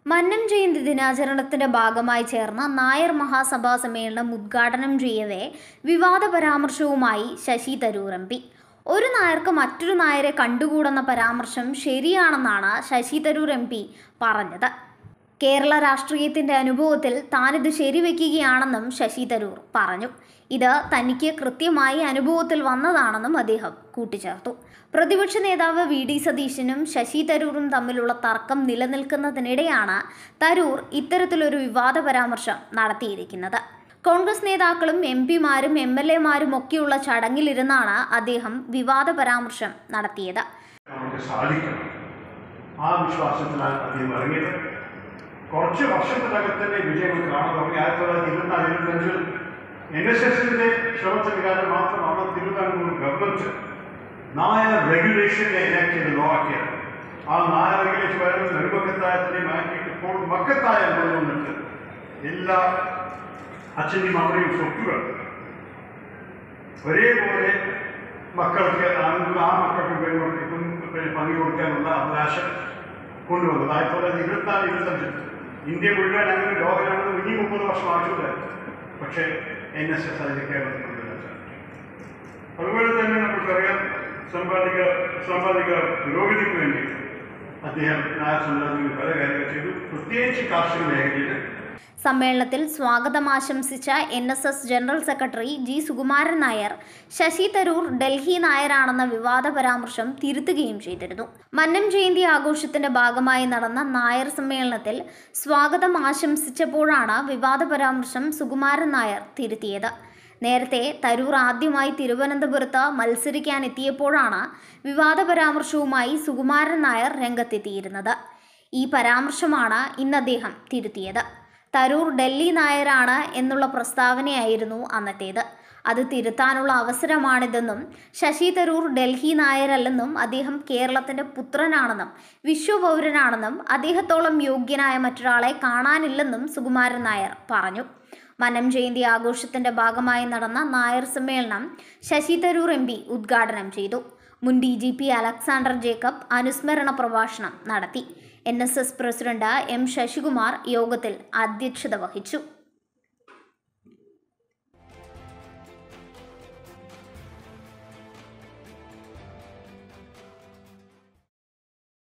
മന്നം ജയന്തി ദിനാചരണത്തിന്റെ ഭാഗമായി ചേർന്ന നായർ മഹാസഭാ സമ്മേളനം ഉദ്ഘാടനം ചെയ്യവേ വിവാദ പരാമർശവുമായി ശശി തരൂർ എം പി ഒരു നായർക്ക് മറ്റൊരു നായരെ കണ്ടുകൂടെന്ന പരാമർശം ശരിയാണെന്നാണ് ശശി തരൂർ എം പി പറഞ്ഞത് കേരള രാഷ്ട്രീയത്തിന്റെ അനുഭവത്തിൽ താനിത് ശരിവെക്കുകയാണെന്നും ശശി തരൂർ പറഞ്ഞു ഇത് തനിക്ക് കൃത്യമായി അനുഭവത്തിൽ വന്നതാണെന്നും അദ്ദേഹം കൂട്ടിച്ചേർത്തു പ്രതിപക്ഷ നേതാവ് വി ഡി സതീശനും ശശി തരൂറും തമ്മിലുള്ള തർക്കം നിലനിൽക്കുന്നതിനിടെയാണ് തരൂർ ഇത്തരത്തിലൊരു വിവാദ പരാമർശം നടത്തിയിരിക്കുന്നത് കോൺഗ്രസ് നേതാക്കളും എം പിമാരും എം എൽ എമാരും ഒക്കെയുള്ള ചടങ്ങിലിരുന്നാണ് അദ്ദേഹം വിവാദ പരാമർശം നടത്തിയത് നമുക്ക് സാധിക്കണം ആ വിശ്വാസത്തിലാണ് അദ്ദേഹം ഇറങ്ങിയത് കുറച്ച് വർഷത്തിനകത്ത് തന്നെ വിജയങ്ങൾ കാണാൻ തുടങ്ങി ആയിരത്തി തൊള്ളായിരത്തി ഇരുപത്തിനാല് ഇരുപത്തഞ്ചിൽ എൻ എസ് എസിന്റെ ശ്രമത്തിന് കാരണം മാത്രമാണ് തിരുവിതാംകൂർ ഗവൺമെന്റ് നായർ റെഗുലേഷനെ എനാക്ട് ചെയ്ത് ലോ ആക്കിയത് ആ നായർ റെഗുലേഷൻ വരുന്ന നെടുമക്കത്തായത്തിനെയും ആക്കിയിട്ട് ഇപ്പോൾ മക്കത്തായം കൊണ്ടുവന്നിട്ട് എല്ലാ അച്ഛൻ്റെയും അമ്മയും സ്വത്തുകൾ ഒരേപോലെ മക്കൾക്ക് ആണെങ്കിൽ ആ മക്കൾക്ക് പെൺമക്കൾക്കും പിന്നെ പങ്കു കൊടുക്കാനുള്ള അവകാശം കൊണ്ടുവന്നത് ആയിരത്തി തൊള്ളായിരത്തി ഇരുപത്തിനാല് ഇരുപത്തഞ്ച് ഇന്ത്യ മുഴുവൻ അങ്ങനെ ലോകമാണെന്ന് ഇനി മുപ്പത് വർഷം ആവശ്യമില്ലായിരുന്നു പക്ഷേ എൻ എസ് എസ് അതിന് കേരളത്തിൽ കൊണ്ടുവരാൻ സാധിച്ചു അതുപോലെ തന്നെ നമുക്കറിയാം സമ്പാദിക സമ്പാദിക പുരോഗതിക്ക് വേണ്ടി അദ്ദേഹം നായർ സമുദായത്തിൽ പല കാര്യങ്ങൾ ചെയ്തു പ്രത്യേകിച്ച് കാർഷിക മേഖലയിൽ സമ്മേളനത്തിൽ സ്വാഗതം ആശംസിച്ച N S S general secretary G Sukumaran Nair Shashi Tharoor Delhi നായരാണെന്ന വിവാദ പരാമർശം തിരുത്തുകയും ചെയ്തിരുന്നു മന്നം ജയന്തി ആഘോഷത്തിന്റെ ഭാഗമായി നടന്ന നായർ സമ്മേളനത്തിൽ സ്വാഗതം ആശംസിച്ചപ്പോഴാണ് വിവാദ പരാമർശം സുകുമാരൻ നായർ തിരുത്തിയത് നേരത്തെ തരൂർ ആദ്യമായി തിരുവനന്തപുരത്ത് മത്സരിക്കാനെത്തിയപ്പോഴാണ് വിവാദ പരാമർശവുമായി സുകുമാരൻ നായർ രംഗത്തെത്തിയിരുന്നത് ഈ പരാമർശമാണ് ഇന്ന് അദ്ദേഹം തിരുത്തിയത് തരൂർ ഡൽഹി നായരാണ് എന്നുള്ള പ്രസ്താവനയായിരുന്നു അന്നത്തേത് അത് തിരുത്താനുള്ള അവസരമാണിതെന്നും ശശി തരൂർ ഡൽഹി നായരല്ലെന്നും അദ്ദേഹം കേരളത്തിന്റെ പുത്രനാണെന്നും വിശ്വപൗരനാണെന്നും അദ്ദേഹത്തോളം യോഗ്യനായ മറ്റൊരാളെ കാണാനില്ലെന്നും സുകുമാരൻ നായർ പറഞ്ഞു വനം ജയന്തി ആഘോഷത്തിന്റെ ഭാഗമായി നടന്ന നായർ സമ്മേളനം ശശി തരൂർ എം പി ഉദ്ഘാടനം ചെയ്തു മുൻ D G P Alexander Jacob അനുസ്മരണ പ്രഭാഷണം നടത്തി N S S president M Sasikumar യോഗത്തിൽ അധ്യക്ഷത വഹിച്ചു